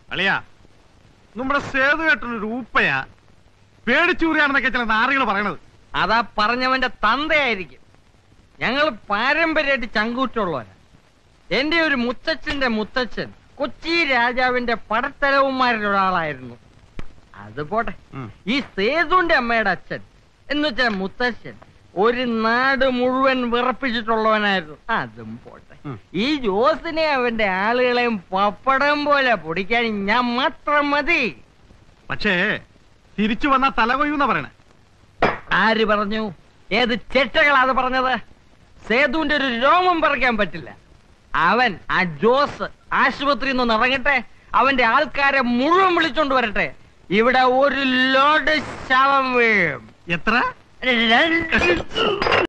അളിയാ നമ്മുടെ സേതുകേട്ടനൊരു ഊപ്പയാ പേടിച്ചൂറിയാണെന്നൊക്കെ ചില നാറികൾ പറയണത് അതാ പറഞ്ഞവന്റെ തന്തയായിരിക്കും ഞങ്ങൾ പാരമ്പര്യമായിട്ട് ചങ്കൂറ്റുള്ളവരാ എന്റെ ഒരു മുത്തച്ഛന്റെ മുത്തച്ഛൻ കൊച്ചി രാജാവിന്റെ പടത്തലവന്മാരിൽ ഒരാളായിരുന്നു അത് പോട്ടെ ഉം. ഈ സേതുന്റെ അമ്മയുടെ അച്ഛൻ എന്ന് വെച്ചാൽ മുത്തച്ഛൻ ഒരു നാട് മുഴുവൻ വിറപ്പിച്ചിട്ടുള്ളവനായിരുന്നു അതും പോട്ടെ ഉം. ഈ ജോസിനെ അവന്റെ ആളുകളെയും പപ്പടം പോലെ പൊടിക്കാൻ ഞാൻ മാത്രം മതി പക്ഷേ തിരിച്ചു വന്ന തല കൊയ്യൂന്ന പറയണേ ആര് പറഞ്ഞു ഏത് ചെറ്റകളാ അത് പറഞ്ഞത് സേതുവിന്റെ ഒരു രോമം പറിക്കാൻ പറ്റില്ല അവൻ ആ ജോസ് ആശുപത്രിയിൽ നിന്ന് ഇറങ്ങട്ടെ അവന്റെ ആൾക്കാരെ മുഴുവൻ വിളിച്ചോണ്ട് വരട്ടെ ഇവിടെ ഒരു ലോഡ് ശവം വീഴും എത്ര രണ്ട്